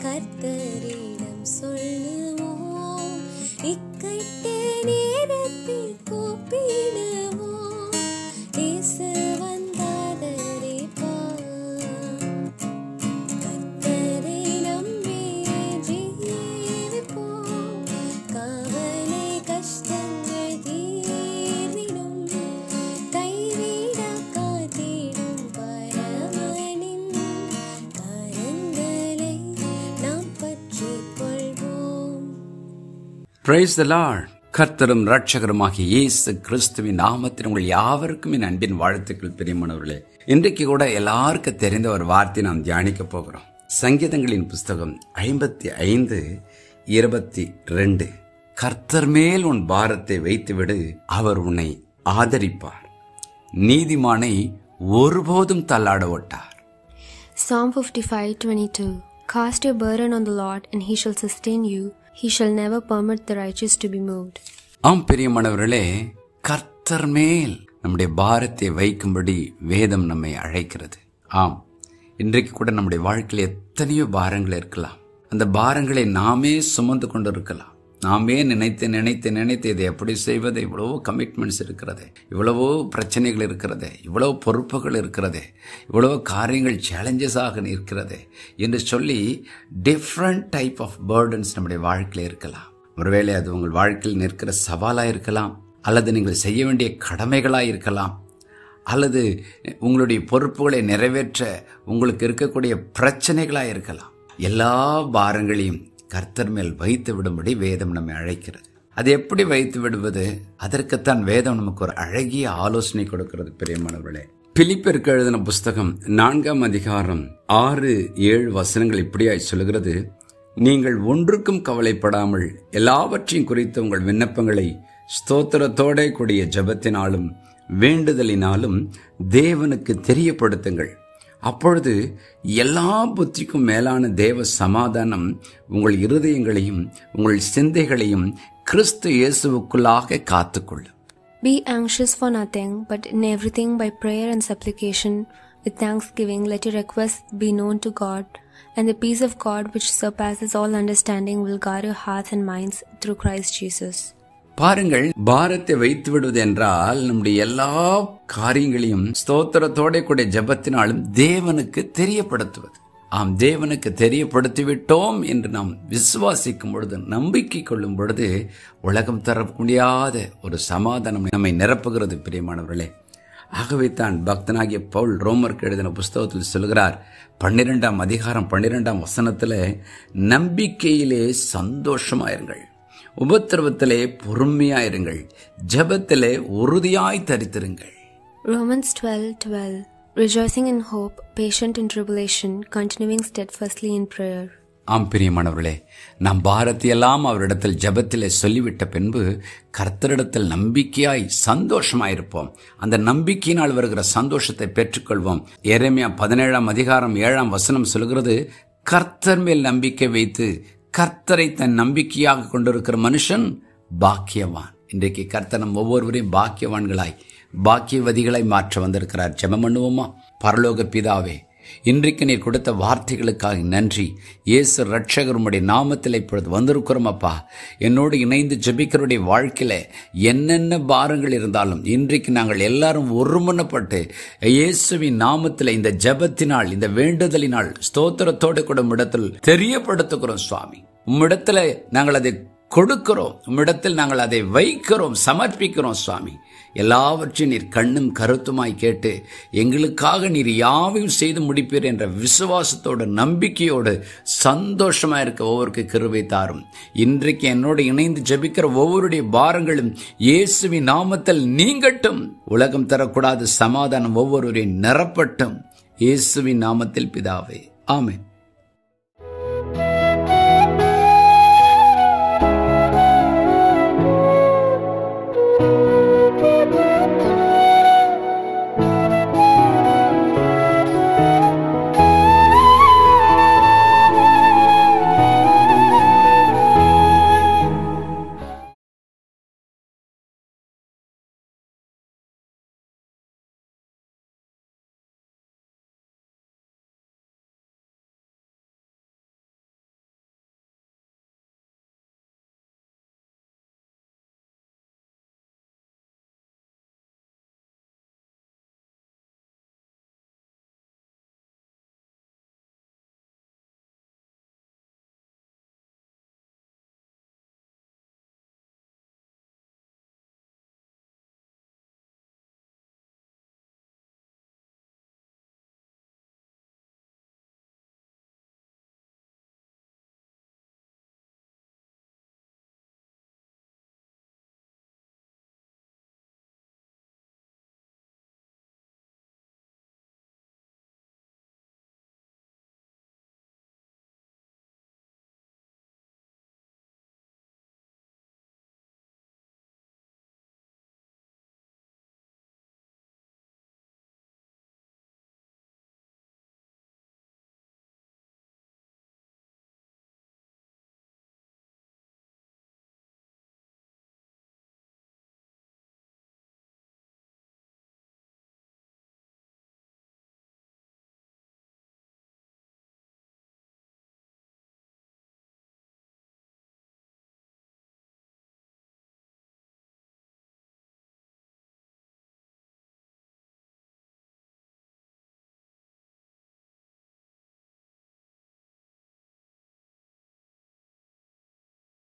கர்த்தரிடம் சொல்லுவோம் இக்கட்ட நேரத்தில் கூப்பிடுவோம் இயேசு வந்தாதரிப்பார் கர்த்தரை நம்பி ஜீவிப்போம் கவலை கஷ்டங்கள் தீர்ந்திடும் கைவிட காத்திடும் பரமனின் கரங்களை நாம் பற்றிக் கொள்வோம் பிரைஸ் த லார்ட் கர்த்தரும் ரட்சகருமாகிய இயேசு கிறிஸ்துவின் நாமத்தில் உங்கள் யாவருக்கும் என் அன்பின் வாழ்த்துக்கள் பிரியமானவர்களே இன்றைக்கு கூட எல்லாருக்கும் தெரிந்த ஒரு வார்த்தை நாம் தியானிக்க போகிறோம் சங்கீதங்களின் புஸ்தகம் ஐம்பத்தி ஐந்து இருபத்தி ரெண்டு கர்த்தர் மேல் உன் பாரத்தை வைத்துவிடு அவர் உன்னை ஆதரிப்பார் நீதிமானை ஒருபோதும் தள்ளாட ஒட்டார் Psalm 55:22 Cast your burden on the Lord and he shall sustain you he shall never permit the righteous to be moved ஆம் பிரியமானவர்களே கர்த்தர் மேல் நம்முடைய பாரத்தை வைக்கும்படி வேதம் நம்மை அழைக்கிறது ஆம் இன்றைக்கு கூட நம்முடைய வாழ்க்கையில் எத்தனையோ பாரங்கள் இருக்கலாம் அந்த பாரங்களை நாமே சுமந்து கொண்டு இருக்கலாம் நாமே நினைத்து நினைத்து நினைத்து இதை எப்படி செய்வது இவ்வளவோ கமிட்மெண்ட்ஸ் இருக்கிறது இவ்வளவோ பிரச்சனைகள் இருக்கிறது இவ்வளவு பொறுப்புகள் இருக்கிறது இவ்வளவோ காரியங்கள் சேலஞ்சஸாக இருக்கிறது என்று சொல்லி டிஃப்ரெண்ட் டைப் ஆஃப் பேர்டன்ஸ் நம்முடைய வாழ்க்கையில் இருக்கலாம் ஒருவேளை அது உங்கள் வாழ்க்கையில் நிற்கிற சவாலாக இருக்கலாம் அல்லது நீங்கள் செய்ய வேண்டிய கடமைகளாக இருக்கலாம் அல்லது உங்களுடைய பொறுப்புகளை நிறைவேற்ற உங்களுக்கு இருக்கக்கூடிய பிரச்சனைகளாக இருக்கலாம் எல்லா பாரங்களையும் கர்த்தர் மேல் வைத்து விடும்படி வேதம் நம்மை அழைக்கிறது அது எப்படி வைத்து விடுவது அதற்குத்தான் வேதம் நமக்கு ஒரு அழகிய ஆலோசனை கொடுக்கிறது பிரியமானவர்களே பிலிப்பிற்கு எழுதின புஸ்தகம் நான்காம் அதிகாரம் ஆறு ஏழு வசனங்கள் இப்படியாய் சொல்கிறது நீங்கள் ஒன்றுக்கும் கவலைப்படாமல் எல்லாவற்றையும் குறித்த உங்கள் விண்ணப்பங்களை ஸ்தோத்திரத்தோட கூடிய ஜெபத்தினாலும் வேண்டுதலினாலும் தேவனுக்கு தெரியப்படுத்துங்கள் அப்பொழுது எல்லா புத்திக்கும் மேலான தேவ சமாதானம் உங்கள் இருதயங்களையும் உங்கள் சிந்தைகளையும் கிறிஸ்து இயேசுவுக்குள்ளாக காத்துக்கொள்ளும் Be anxious for nothing but in everything by prayer and supplication with thanksgiving let your requests be known to God and the peace of God which surpasses all understanding will guard your hearts and minds through Christ Jesus பாருங்கள் பாரத்தை வைத்து விடுவது என்றால் நம்முடைய எல்லா காரியங்களையும் ஸ்தோத்திரத்தோட கூட ஜெபத்தினாலும் தேவனுக்கு தெரியப்படுத்துவது ஆம் தேவனுக்கு தெரியப்படுத்திவிட்டோம் என்று நாம் விசுவாசிக்கும் பொழுது நம்பிக்கை கொள்ளும் பொழுது உலகம் தர முடியாத ஒரு சமாதானம் நம்மை நிரப்புகிறது பிரியமானவர்களே ஆகவே தான் பக்தனாகிய பவுல் ரோமருக்கு எழுதின புஸ்தகத்தில் சொல்கிறார் பன்னிரெண்டாம் அதிகாரம் பன்னிரெண்டாம் வசனத்தில் நம்பிக்கையிலே சந்தோஷமாயிருங்கள் உபத்திரவத்திலே பொறுமையாயிருங்கள் ஜெபத்திலே உறுதியாய் தரித்திருங்கள் Romans 12:12 Rejoicing in hope patient in tribulation continuing steadfastly in prayer ஆம் பிரியமானவர்களே நாம் பாரதியெல்லாம் அவரிடத்தில் ஜெபத்திலே சொல்லிவிட்ட பின்பு கர்த்தரிடத்தில் நம்பிக்கையாய் சந்தோஷமாயிருப்போம் அந்த நம்பிக்கையினால் வருகிற சந்தோஷத்தை பெற்றுக்கொள்வோம் எரேமியா பதினேழாம் அதிகாரம் ஏழாம் வசனம் சொல்கிறது கர்த்தர் மேல் நம்பிக்கை வைத்து கர்த்தரை தன் நம்பிக்கையாக கொண்டிருக்கிற மனுஷன் பாக்கியவான் இன்றைக்கு கர்த்தர் நம் ஒவ்வொருவரையும் பாக்கியவான்களாய் பாக்கியவதிகளாய் மாற்ற வந்திருக்கிறார் ஜெபம் பண்ணுவோமா பரலோக பிதாவே இன்றைக்கு நீர் கொடுத்த வார்த்தைகளுக்காக நன்றி இயேசு ரட்சகருடைய நாமத்தில் இப்பொழுது வந்திருக்கிறோம் அப்பா என்னோடு இணைந்து ஜெபிக்கிறவருடைய வாழ்க்கையில என்னென்ன பாரங்கள் இருந்தாலும் இன்றைக்கு நாங்கள் எல்லாரும் ஒருமனப்பட்டு இயேசுவின் நாமத்தில் இந்த ஜெபத்தினால் இந்த வேண்டுதலினால் ஸ்தோத்திரத்தோடு கூட உம்மிடத்தில் தெரியப்படுத்துகிறோம் சுவாமி உம்மிடத்தில் நாங்கள் அதை கொடுக்கிறோம் உம்மிடத்தில் நாங்கள் அதை வைக்கிறோம் சமர்ப்பிக்கிறோம் சுவாமி எல்லாவற்றையும் நீர் கண்ணும் கருத்துமாய் கேட்டு எங்களுக்காக நீர் யாவையும் செய்து முடிப்பீர் என்ற விசுவாசத்தோடு நம்பிக்கையோடு சந்தோஷமா இருக்க ஒவ்வொருக்கு கிருபை தாரும் இன்றைக்கு என்னோடு இணைந்து ஜெபிக்கிற ஒவ்வொருடைய பாரங்களும் இயேசுவின் நாமத்தில் நீங்கட்டும் உலகம் தரக்கூடாத சமாதானம் ஒவ்வொருவரையும் நிரப்பட்டும் இயேசுவின் நாமத்தில் பிதாவே ஆமென்